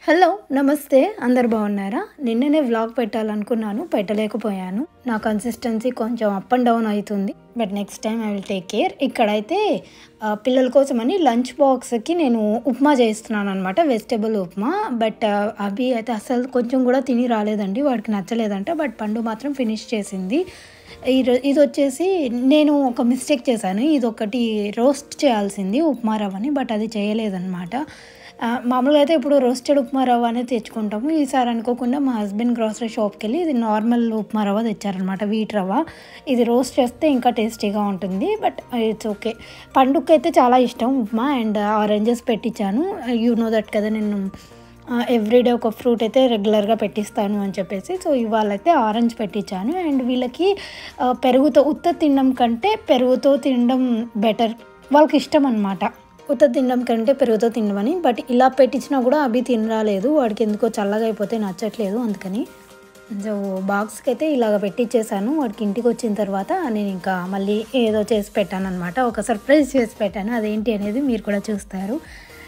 hello నమస్తే అందరు బాగున్నారా నిన్ననే వ్లాగ్ పెట్టాలనుకున్నాను పెట్టలేకపోయాను నా కన్సిస్టెన్సీ కొంచెం అప్ అండ్ డౌన్ అవుతుంది but next time I will take care ఇక్కడైతే ఆ, పిల్లల కోసమని లంచ్ బాక్స్కి నేను ఉప్మా చేస్తున్నాను అనమాట వెజిటేబుల్ ఉప్మా బట్ ఆ, అభి అయితే అసలు కొంచెం కూడా తిని రాలేదండి వాడికి నచ్చలేదంట బట్ పండు మాత్రం ఫినిష్ చేసింది ఈ రో- ఇది వచ్చేసి నేను ఒక మిస్టేక్ చేశాను ఇది ఒకటి రోస్ట్ చేయాల్సింది ఉప్మా రవ్వని బట్ అది చేయలేదన్నమాట ఆ, మామూలుగా అయితే ఇప్పుడు రోస్టెడ్ ఉప్మా రవ్వ అనేది తెచ్చుకుంటాము ఈసారి అనుకోకుండా మా హస్బెండ్ గ్రాసరీ షాప్కి వెళ్ళి ఇది నార్మల్ ఉప్మా రవ్వ తెచ్చారనమాట వీట్ రవ్వ ఇది రోస్ట్ చేస్తే ఇంకా టేస్టీగా ఉంటుంది బట్ ఇట్స్ ఓకే పండుగకి అయితే చాలా ఇష్టం ఉప్మా అండ్ ఆరెంజెస్ పెట్టించాను యూ నో దట్ కదా నేను ఎవ్రీడే ఒక ఫ్రూట్ అయితే రెగ్యులర్గా పెట్టిస్తాను అని చెప్పేసి సో ఇవాళ అయితే ఆరెంజ్ పెట్టించాను అండ్ వీళ్ళకి ఆ, పెరుగుతో ఉత్త తినడం కంటే పెరుగుతో తినడం బెటర్ వాళ్ళకి ఇష్టం అనమాట ఉత్త తినడం కంటే పెరుగుతో తినమని బట్ ఇలా పెట్టించినా కూడా అవి తినరాలేదు వాడికి ఎందుకో చల్లగా అయిపోతే నచ్చట్లేదు అందుకని సో బాక్స్కి అయితే ఇలాగ పెట్టించేసాను వాడికి ఇంటికి వచ్చిన తర్వాత నేను ఇంకా మళ్ళీ ఏదో చేసి పెట్టాను అనమాట ఒక సర్ప్రైజ్ చేసి పెట్టాను అదేంటి అనేది మీరు కూడా చూస్తారు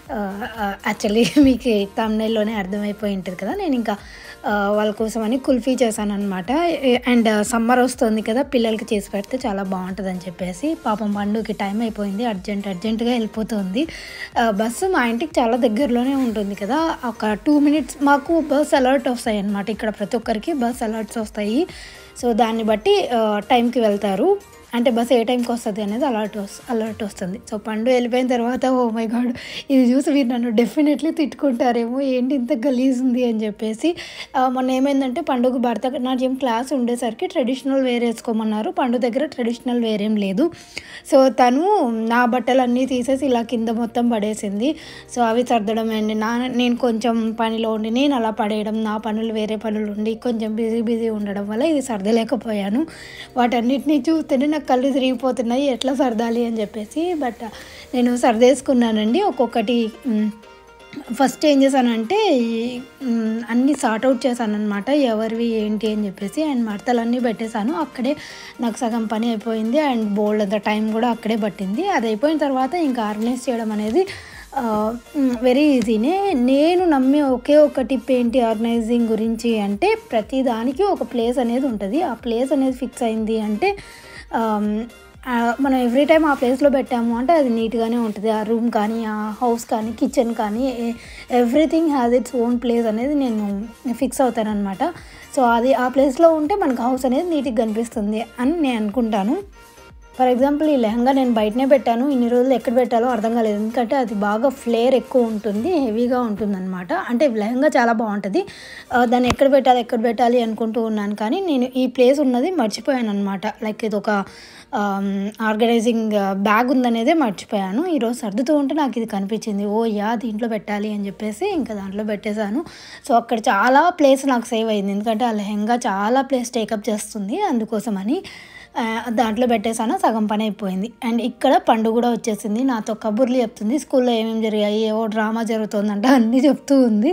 యాక్చువల్లీ మీకు తమిళలోనే అర్థమైపోయి ఉంటుంది కదా నేను ఇంకా ఆ, వాళ్ళ కోసం అని కుల్ఫీ చేశాను అనమాట అండ్ సమ్మర్ వస్తుంది కదా పిల్లలకి చేసి పెడితే చాలా బాగుంటుంది అని చెప్పేసి పాపం పండుగకి టైం అయిపోయింది అర్జెంట్ అర్జెంటుగా వెళ్ళిపోతుంది ఆ, బస్సు మా ఇంటికి చాలా దగ్గరలోనే ఉంటుంది కదా ఒక టూ మినిట్స్ మాకు బస్ అలర్ట్ వస్తాయి అనమాట ఇక్కడ ప్రతి ఒక్కరికి బస్ అలర్ట్స్ వస్తాయి సో దాన్ని బట్టి ఆ, టైంకి వెళ్తారు అంటే బస్ ఏ టైంకి వస్తుంది అనేది అలర్ట్ వస్ అలర్ట్ వస్తుంది సో పండు వెళ్ళిపోయిన తర్వాత ఓ మై గాడ్ ఇది చూసి మీరు నన్ను డెఫినెట్లీ తిట్టుకుంటారేమో ఏంటి ఇంత గలీజ్ ఉంది అని చెప్పేసి ఆ, మొన్న ఏమైందంటే పండుగ భరతనాట్యం క్లాస్ ఉండేసరికి ట్రెడిషనల్ వేర్ వేసుకోమన్నారు పండు దగ్గర ట్రెడిషనల్ వేర్ ఏం లేదు సో తను నా బట్టలన్నీ తీసేసి ఇలా కింద మొత్తం పడేసింది సో అవి సర్దడం అండి నా నేను కొంచెం పనిలో ఉండి నేను అలా పడేయడం నా పనులు వేరే పనులు ఉండి కొంచెం బిజీ బిజీ ఉండడం వల్ల ఇది సర్దలేకపోయాను వాటన్నిటిని చూస్తేనే నాకు కళ్ళు తిరిగిపోతున్నాయి ఎట్లా సర్దాలి అని చెప్పేసి బట్ నేను సర్దేసుకున్నానండి ఒక్కొక్కటి మ్, ఫస్ట్ ఏం చేశానంటే ఈ, మ్, అన్నీ సార్ట్ అవుట్ చేశాను అనమాట ఎవరివి ఏంటి అని చెప్పేసి అండ్ మడతలన్నీ పెట్టేశాను అక్కడే నాకు సగం పని అయిపోయింది అండ్ బోల్డ్ అంత టైం కూడా అక్కడే పట్టింది అది అయిపోయిన తర్వాత ఇంకా ఆర్గనైజ్ చేయడం అనేది వెరీ ఈజీనే నేను నమ్మే ఒకే ఒక టిప్ ఏంటి ఆర్గనైజింగ్ గురించి అంటే ప్రతి దానికి ఒక ప్లేస్ అనేది ఉంటుంది ఆ ప్లేస్ అనేది ఫిక్స్ అయింది అంటే ఆమ్, ఆ, మనం ఎవ్రీ టైం ఆ ప్లేస్లో పెట్టాము అంటే అది నీట్గానే ఉంటుంది ఆ రూమ్ కానీ ఆ హౌస్ కానీ కిచెన్ కానీ everything has its own place అనేది నేను ఫిక్స్ అవుతాను అనమాట సో అది ఆ ప్లేస్లో ఉంటే మనకు హౌస్ అనేది నీట్గా కనిపిస్తుంది అని నేను అనుకుంటాను ఫర్ ఎగ్జాంపుల్ ఈ లెహంగా నేను బయటనే పెట్టాను ఇన్ని రోజులు ఎక్కడ పెట్టాలో అర్థం కాలేదు ఎందుకంటే అది బాగా ఫ్లేర్ ఎక్కువ ఉంటుంది హెవీగా ఉంటుంది అనమాట అంటే లెహంగా చాలా బాగుంటుంది ఆ, దాన్ని ఎక్కడ పెట్టాలి ఎక్కడ పెట్టాలి అనుకుంటూ ఉన్నాను కానీ నేను ఈ ప్లేస్ ఉన్నది మర్చిపోయాను అనమాట లైక్ ఇది ఒక ఆర్గనైజింగ్ బ్యాగ్ ఉందనేదే మర్చిపోయాను ఈరోజు సర్దుతూ ఉంటే నాకు ఇది కనిపించింది ఓ యా దీంట్లో పెట్టాలి అని చెప్పేసి ఇంకా దాంట్లో పెట్టేశాను సో అక్కడ చాలా ప్లేస్ నాకు సేవ్ అయింది ఎందుకంటే ఆ లెహంగా చాలా ప్లేస్ టేకప్ చేస్తుంది అందుకోసమని ఆ, దాంట్లో పెట్టేశాను సగం పని అయిపోయింది అండ్ ఇక్కడ పండు కూడా వచ్చేసింది నాతో కబుర్లు చెప్తుంది స్కూల్లో ఏమేమి జరిగాయి ఏవో డ్రామా జరుగుతుందంట అన్నీ చెప్తూ ఉంది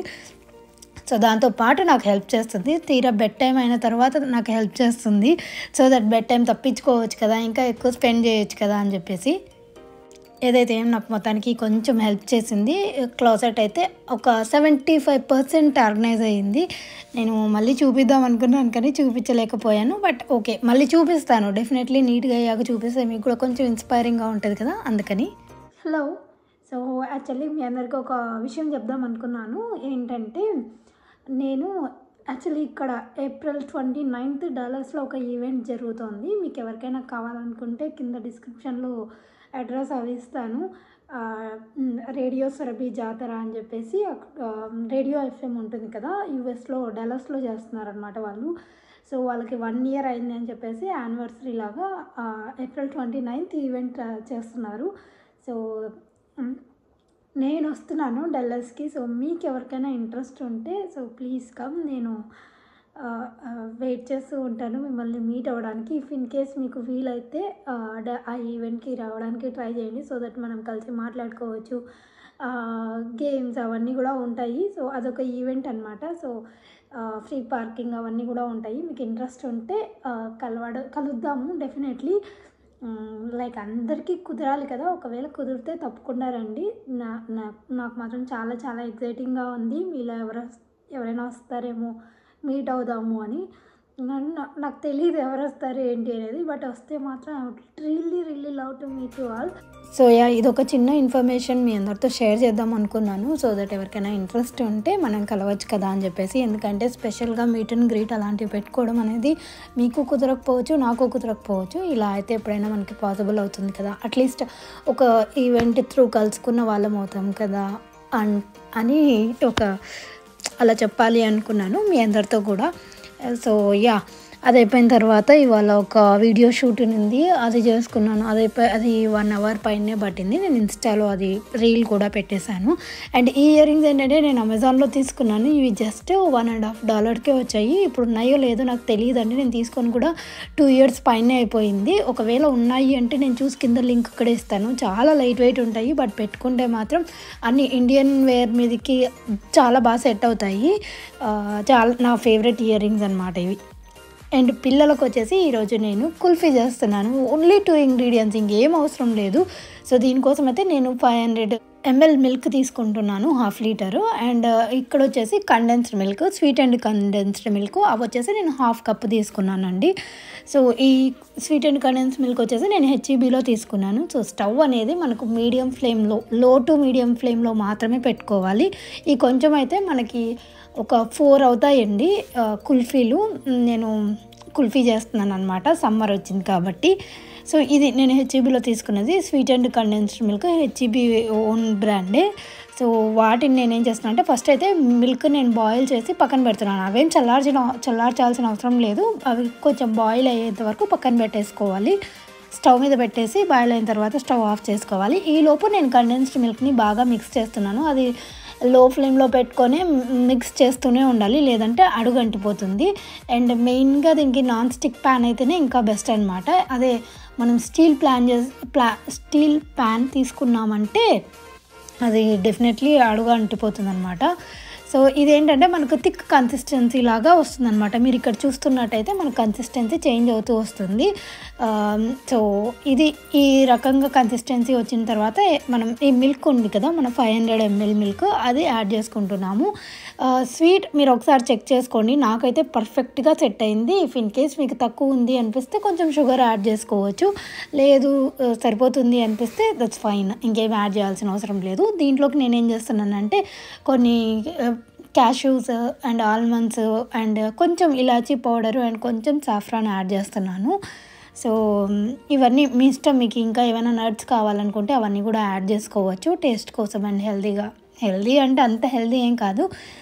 సో దాంతో పాటు నాకు హెల్ప్ చేస్తుంది తీరా బెడ్ టైం అయిన తర్వాత నాకు హెల్ప్ చేస్తుంది సో దట్ బెడ్ టైం తప్పించుకోవచ్చు కదా ఇంకా ఎక్కువ స్పెండ్ చేయొచ్చు కదా అని చెప్పేసి ఏదైతే ఏం నాకు మొత్తానికి కొంచెం హెల్ప్ చేసింది క్లాసెట్ అయితే ఒక సెవెంటీ ఫైవ్ పర్సెంట్ ఆర్గనైజ్ అయ్యింది నేను మళ్ళీ చూపిద్దాం అనుకున్నాను కానీ చూపించలేకపోయాను బట్ ఓకే మళ్ళీ చూపిస్తాను డెఫినెట్లీ నీట్గా అయ్యాక చూపిస్తే మీకు కూడా కొంచెం ఇన్స్పైరింగ్గా ఉంటుంది కదా అందుకని హలో సో యాక్చువల్లీ మీ అందరికీ ఒక విషయం చెప్దాం అనుకున్నాను ఏంటంటే నేను యాక్చువల్లీ ఇక్కడ ఏప్రిల్ ట్వంటీ నైన్త్ డాలర్స్లో ఒక ఈవెంట్ జరుగుతోంది మీకు ఎవరికైనా కావాలనుకుంటే కింద డిస్క్రిప్షన్లో అడ్రస్ అవి ఇస్తాను ఆ, మ్, రేడియో సరబీ జాతర అని చెప్పేసి అక్- ఆ, రేడియో ఎఫ్ఎం ఉంటుంది కదా యూఎస్లో డలస్లో చేస్తున్నారనమాట వాళ్ళు సో వాళ్ళకి వన్ ఇయర్ అయింది అని చెప్పేసి యానివర్సరీ లాగా ఆ, ఏప్రిల్ ట్వంటీ నైన్త్ ఈవెంట్ ఆ, చేస్తున్నారు సో మ్, నేను వస్తున్నాను డల్లస్కి సో మీకు ఎవరికైనా ఇంట్రెస్ట్ ఉంటే సో ప్లీజ్ కమ్ నేను వెయిట్ చేస్తూ ఉంటాను మిమ్మల్ని మీట్ అవ్వడానికి ఇఫ్ ఇన్ కేస్ మీకు వీలైతే ఆ, డ- ఆ ఈవెంట్కి రావడానికి ట్రై చేయండి సో దట్ మనం కలిసి మాట్లాడుకోవచ్చు గేమ్స్ అవన్నీ కూడా ఉంటాయి సో అదొక ఈవెంట్ అనమాట సో ఫ్రీ పార్కింగ్ అవన్నీ కూడా ఉంటాయి మీకు ఇంట్రెస్ట్ ఉంటే ఆ, కలవడ కలుద్దాము డెఫినెట్లీ లైక్ అందరికీ కుదరాలి కదా ఒకవేళ కుదిరితే తప్పకుండా రండి నా నా నాకు మాత్రం చాలా చాలా ఎగ్జైటింగ్గా ఉంది మీలో ఎవరు ఎవరైనా వస్తారేమో మీట్ అవుదాము అని నన్ను నాకు తెలియదు ఎవరు వస్తారు ఏంటి అనేది బట్ వస్తే మాత్రం really really love to meet you all so yeah ఇది ఒక చిన్న ఇన్ఫర్మేషన్ మీ అందరితో షేర్ చేద్దాం అనుకున్నాను సో దట్ ఎవరికైనా ఇంట్రెస్ట్ ఉంటే మనం కలవచ్చు కదా అని చెప్పేసి ఎందుకంటే స్పెషల్గా మీట్ అండ్ గ్రీట్ అలాంటివి పెట్టుకోవడం అనేది మీకు కుదరకపోవచ్చు నాకు కుదరకపోవచ్చు ఇలా అయితే ఎప్పుడైనా మనకి పాసిబుల్ అవుతుంది కదా అట్లీస్ట్ ఒక ఈవెంట్ త్రూ కలుసుకున్న వాళ్ళం అవుతాం కదా అన్ అని ఒక అలా చెప్పాలి అనుకున్నాను మీ అందరితో కూడా సో యా అది అయిపోయిన తర్వాత ఇవాళ ఒక వీడియో షూట్ ఉంది అది చేసుకున్నాను అది అయిపోయి అది వన్ అవర్ పైనే పట్టింది నేను ఇన్స్టాలో అది రీల్ కూడా పెట్టేశాను అండ్ ఈ ఇయర్ రింగ్స్ ఏంటంటే నేను అమెజాన్లో తీసుకున్నాను ఇవి జస్ట్ వన్ అండ్ హాఫ్ డాలర్కే వచ్చాయి ఇప్పుడు ఉన్నాయో లేదో నాకు తెలియదు అండి నేను తీసుకొని కూడా టూ ఇయర్స్ పైనే అయిపోయింది ఒకవేళ ఉన్నాయి అంటే నేను చూసి కింద లింక్ ఇక్కడ ఇస్తాను చాలా లైట్ వెయిట్ ఉంటాయి బట్ పెట్టుకుంటే మాత్రం అన్ని ఇండియన్ వేర్ మీదకి చాలా బాగా సెట్ అవుతాయి ఆ, చాలా నా ఫేవరెట్ ఇయర్ రింగ్స్ అనమాట ఇవి అండ్ పిల్లలకు వచ్చేసి ఈరోజు నేను కుల్ఫీ చేస్తున్నాను ఓన్లీ టూ ఇంగ్రీడియంట్స్ ఇంకేం అవసరం లేదు సో దీనికోసం అయితే నేను ఫైవ్ హండ్రెడ్ ఎంఎల్ మిల్క్ తీసుకుంటున్నాను హాఫ్ లీటరు అండ్ ఇక్కడ వచ్చేసి condensed milk sweet and condensed milk అవి వచ్చేసి నేను హాఫ్ కప్ తీసుకున్నానండి సో ఈ స్వీట్ అండ్ కండెన్స్ మిల్క్ వచ్చేసి నేను హెచ్ఈబీలో తీసుకున్నాను సో స్టవ్ అనేది మనకు మీడియం ఫ్లేమ్లో లో టు మీడియం ఫ్లేమ్లో మాత్రమే పెట్టుకోవాలి ఈ కొంచెం అయితే మనకి ఒక ఫోర్ అవుతాయండి ఆ, కుల్ఫీలు నేను కుల్ఫీ చేస్తున్నాను అనమాట సమ్మర్ వచ్చింది కాబట్టి సో ఇది నేను హెచ్ఈబీలో తీసుకున్నది sweet and condensed milk HEB own బ్రాండే సో వాటిని నేను ఏం చేస్తున్నాను అంటే ఫస్ట్ అయితే మిల్క్ నేను బాయిల్ చేసి పక్కన పెడుతున్నాను అవేం చల్లార్చిన చల్లార్చాల్సిన అవసరం లేదు అవి కొంచెం బాయిల్ అయ్యేంత వరకు పక్కన పెట్టేసుకోవాలి స్టవ్ మీద పెట్టేసి బాయిల్ అయిన తర్వాత స్టవ్ ఆఫ్ చేసుకోవాలి ఈ లోపు నేను కండెన్స్డ్ మిల్క్ని బాగా మిక్స్ చేస్తున్నాను అది లో ఫ్లేమ్లో పెట్టుకొని మిక్స్ చేస్తూనే ఉండాలి లేదంటే అడుగు అంటిపోతుంది అండ్ మెయిన్గా దీనికి నాన్ స్టిక్ ప్యాన్ అయితేనే ఇంకా బెస్ట్ అనమాట అదే మనం స్టీల్ ప్లాన్ చేసి ప్లా స్టీల్ ప్యాన్ తీసుకున్నామంటే అది డెఫినెట్లీ అడుగు అంటిపోతుంది అనమాట సో ఇదేంటంటే మనకు థిక్ కన్సిస్టెన్సీ లాగా వస్తుంది అనమాట మీరు ఇక్కడ చూస్తున్నట్టయితే మన కన్సిస్టెన్సీ చేంజ్ అవుతూ వస్తుంది సో ఇది ఈ రకంగా కన్సిస్టెన్సీ వచ్చిన తర్వాత మనం ఈ మిల్క్ ఉంది కదా మన ఫైవ్ హండ్రెడ్ ఎంఎల్ మిల్క్ అది యాడ్ చేసుకుంటున్నాము స్వీట్ మీరు ఒకసారి చెక్ చేసుకోండి నాకైతే పర్ఫెక్ట్గా సెట్ అయింది ఇఫ్ ఇన్ కేస్ మీకు తక్కువ ఉంది అనిపిస్తే కొంచెం షుగర్ యాడ్ చేసుకోవచ్చు లేదు ఆ, సరిపోతుంది అనిపిస్తే దట్స్ ఫైన్ ఇంకేం యాడ్ చేయాల్సిన అవసరం లేదు దీంట్లోకి నేనేం చేస్తున్నానంటే కొన్ని క్యాష్యూస్ అండ్ ఆల్మండ్స్ అండ్ కొంచెం ఇలాచీ పౌడరు అండ్ కొంచెం సాఫ్రాన్ యాడ్ చేస్తున్నాను సో మ్, ఇవన్నీ మీ ఇష్టం మీకు ఇంకా ఏమైనా నట్స్ కావాలనుకుంటే అవన్నీ కూడా యాడ్ చేసుకోవచ్చు టేస్ట్ కోసం అండ్ హెల్తీగా హెల్దీ అంటే అంత హెల్దీ ఏం కాదు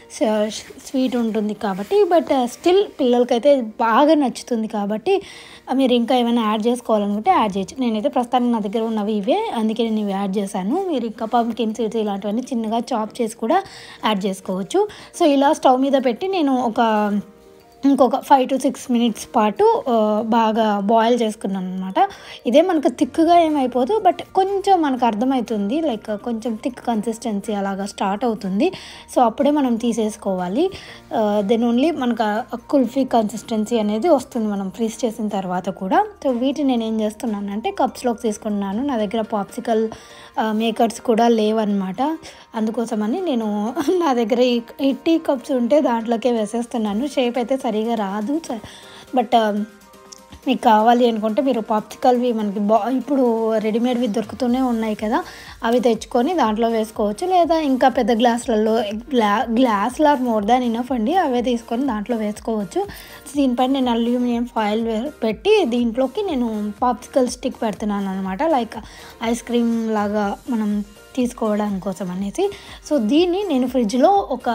స్వీట్ ఉంటుంది కాబట్టి బట్ స్టిల్ పిల్లలకైతే బాగా నచ్చుతుంది కాబట్టి ఆ, మీరు ఇంకా ఏమైనా యాడ్ చేసుకోవాలనుకుంటే యాడ్ చేయొచ్చు నేనైతే ప్రస్తుతానికి నా దగ్గర ఉన్నవి ఇవే అందుకే నేను ఇవి యాడ్ చేశాను మీరు ఇంకా పంకిన్ సీడ్స్ ఇలాంటివన్నీ చిన్నగా చాప్ చేసి కూడా యాడ్ చేసుకోవచ్చు సో ఇలా స్టవ్ మీద పెట్టి నేను ఒక ఇంకొక ఫైవ్ టు సిక్స్ మినిట్స్ పాటు ఆ, బాగా బాయిల్ చేసుకున్నాను అనమాట ఇదే మనకు థిక్గా ఏమైపోదు బట్ కొంచెం మనకు అర్థమవుతుంది లైక్ కొంచెం థిక్ కన్సిస్టెన్సీ అలాగా స్టార్ట్ అవుతుంది సో అప్పుడే మనం తీసేసుకోవాలి దెన్ ఓన్లీ మనకు ఆ కుల్ఫీ కన్సిస్టెన్సీ అనేది వస్తుంది మనం ఫ్రీజ్ చేసిన తర్వాత కూడా సో వీటిని నేను ఏం చేస్తున్నానంటే కప్స్లోకి తీసుకున్నాను నా దగ్గర పాప్సికల్ మేకర్స్ కూడా లేవన్నమాట అందుకోసమని నేను నా దగ్గర ఈ ఈ టీ కప్స్ ఉంటే దాంట్లోకే వేసేస్తున్నాను షేప్ అయితే సరిగా రాదు బట్ మీకు కావాలి అనుకుంటే మీరు పాప్సికల్వి మనకి బా ఇప్పుడు రెడీమేడ్వి దొరుకుతూనే ఉన్నాయి కదా అవి తెచ్చుకొని దాంట్లో వేసుకోవచ్చు లేదా ఇంకా పెద్ద గ్లాసులలో గ్లా గ్లాస్లో మోర్ దాన్ ఇనఫ్ అండి అవే తీసుకొని దాంట్లో వేసుకోవచ్చు దీనిపైన నేను అల్యూమినియం ఫాయిల్ పెట్టి దీంట్లోకి నేను పాప్సికల్ స్టిక్ పెడుతున్నాను అనమాట లైక్ ఐస్ క్రీమ్ లాగా మనం తీసుకోవడానికి కోసం అనేసి సో దీన్ని నేను ఫ్రిడ్జ్లో ఒక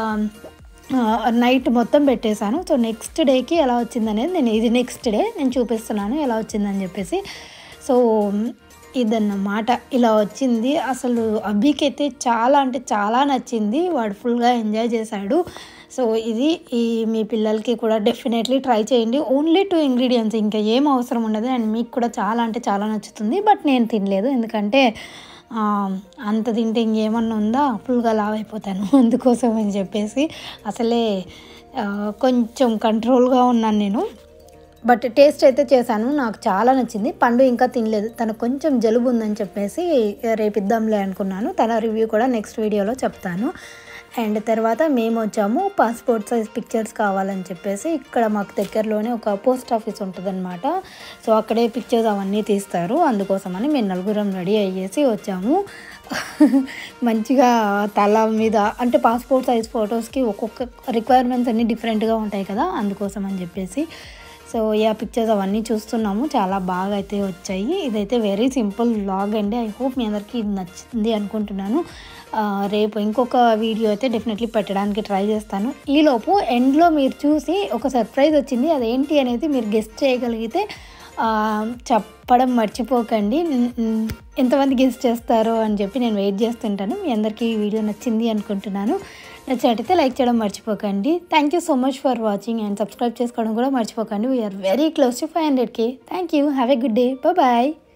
నైట్ మొత్తం పెట్టేశాను సో నెక్స్ట్ డేకి ఎలా వచ్చిందనేది నేను ఇది నెక్స్ట్ డే నేను చూపిస్తున్నాను ఎలా వచ్చిందని చెప్పేసి సో ఇదన్నమాట ఇలా వచ్చింది అసలు అభికి అయితే చాలా అంటే చాలా నచ్చింది వాడు ఫుల్గా ఎంజాయ్ చేశాడు సో ఇది ఈ మీ పిల్లలకి కూడా డెఫినెట్లీ ట్రై చేయండి ఓన్లీ టూ ఇంగ్రీడియంట్స్ ఇంకా ఏం అవసరం ఉండదు అండ్ మీకు కూడా చాలా అంటే చాలా నచ్చుతుంది బట్ నేను తినలేదు ఎందుకంటే ఆ, అంత తింటే ఇంకేమన్నా ఉందా ఫుల్గా లావ్ అయిపోతాను అందుకోసం అని చెప్పేసి అసలే ఆ, కొంచెం కంట్రోల్గా ఉన్నాను నేను బట్ టేస్ట్ అయితే చేశాను నాకు చాలా నచ్చింది పండు ఇంకా తినలేదు తనకు కొంచెం జలుబు ఉందని చెప్పేసి రేపు ఇద్దాంలే అనుకున్నాను తన రివ్యూ కూడా నెక్స్ట్ వీడియోలో చెప్తాను అండ్ తర్వాత మేము వచ్చాము పాస్పోర్ట్ సైజ్ పిక్చర్స్ కావాలని చెప్పేసి ఇక్కడ మాకు దగ్గరలోనే ఒక పోస్ట్ ఆఫీస్ ఉంటుందన్నమాట సో అక్కడే పిక్చర్స్ అవన్నీ తీస్తారు అందుకోసమని మేము నలుగురం రెడీ అయ్యేసి వచ్చాము మంచిగా తల మీద అంటే పాస్పోర్ట్ సైజ్ ఫొటోస్కి ఒక్కొక్క రిక్వైర్మెంట్స్ అన్నీ డిఫరెంట్గా ఉంటాయి కదా అందుకోసం అని చెప్పేసి సో యా పిక్చర్స్ అవన్నీ చూస్తున్నాము చాలా బాగా అయితే వచ్చాయి ఇదైతే వెరీ సింపుల్ వ్లాగ్ అండి ఐ హోప్ మీ అందరికీ ఇది నచ్చింది అనుకుంటున్నాను ఆ, రేపు ఇంకొక వీడియో అయితే డెఫినెట్లీ పెట్టడానికి ట్రై చేస్తాను ఈలోపు ఎండ్లో మీరు చూసి ఒక సర్ప్రైజ్ వచ్చింది అదేంటి అనేది మీరు గెస్ట్ చేయగలిగితే ఆ, చెప్పడం మర్చిపోకండి న్- న్- ఎంతమంది గెస్ట్ చేస్తారో అని చెప్పి నేను వెయిట్ చేస్తుంటాను మీ అందరికీ ఈ వీడియో నచ్చింది అనుకుంటున్నాను నచ్చినట్టయితే లైక్ చేయడం మర్చిపోకండి thank you so much for watching and subscribe చేసుకోవడం కూడా మర్చిపోకండి we're very close to five hundred K thank you have a good day bye